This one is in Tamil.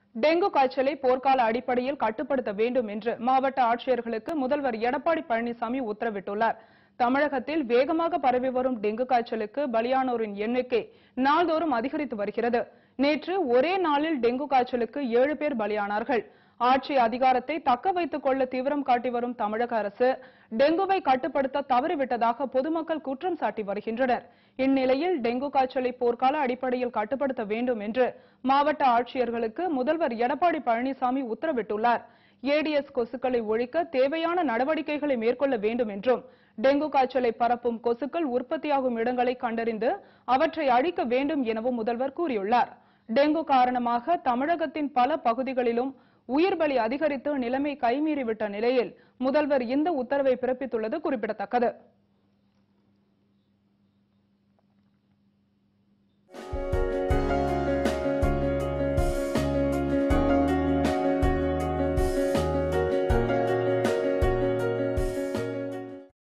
டெங்கு காய்ச்சலை போர்க்கால அடிப்படையில் கட்டுப்படுத்த வேண்டும் என்று மாவட்ட ஆட்சியர்களுக்கு முதல்வர் எடப்பாடி பழனிசாமி உத்தரவிட்டுள்ளார் தமிழகத்தில் வேகமாக பரவி வரும் டெங்கு காய்ச்சலுக்கு பலியானோரின் எண்ணிக்கை நாள்தோறும் அதிகரித்து வருகிறது நேற்று ஒரே நாளில் டெங்கு காய்ச்சலுக்கு ஏழு பேர் பலியானார்கள் ஆட்சி அதிகாரத்தை தக்க வைத்துக் கொள்ள தீவிரம் காட்டி வரும் தமிழக அரசு டெங்குவை கட்டுப்படுத்த தவறிவிட்டதாக பொதுமக்கள் குற்றம் சாட்டி வருகின்றனர் இந்நிலையில் டெங்கு காய்ச்சலை போர்க்கால அடிப்படையில் கட்டுப்படுத்த வேண்டும் என்று மாவட்ட ஆட்சியர்களுக்கு முதல்வர் எடப்பாடி பழனிசாமி உத்தரவிட்டுள்ளார் ஏடிஎஸ் கொசுக்களை ஒழிக்க தேவையான நடவடிக்கைகளை மேற்கொள்ள வேண்டும் என்றும் டெங்கு காய்ச்சலை பரப்பும் கொசுக்கள் உற்பத்தியாகும் இடங்களை கண்டறிந்து அவற்றை அழிக்க வேண்டும் எனவும் முதல்வர் கூறியுள்ளார் டெங்கு காரணமாக தமிழகத்தின் பல பகுதிகளிலும் உயிர் பலி அதிகரித்து நிலைமை கைமீறிவிட்ட நிலையில் முதல்வர் இந்த உத்தரவை பிறப்பித்துள்ளது குறிப்பிடத்தக்கது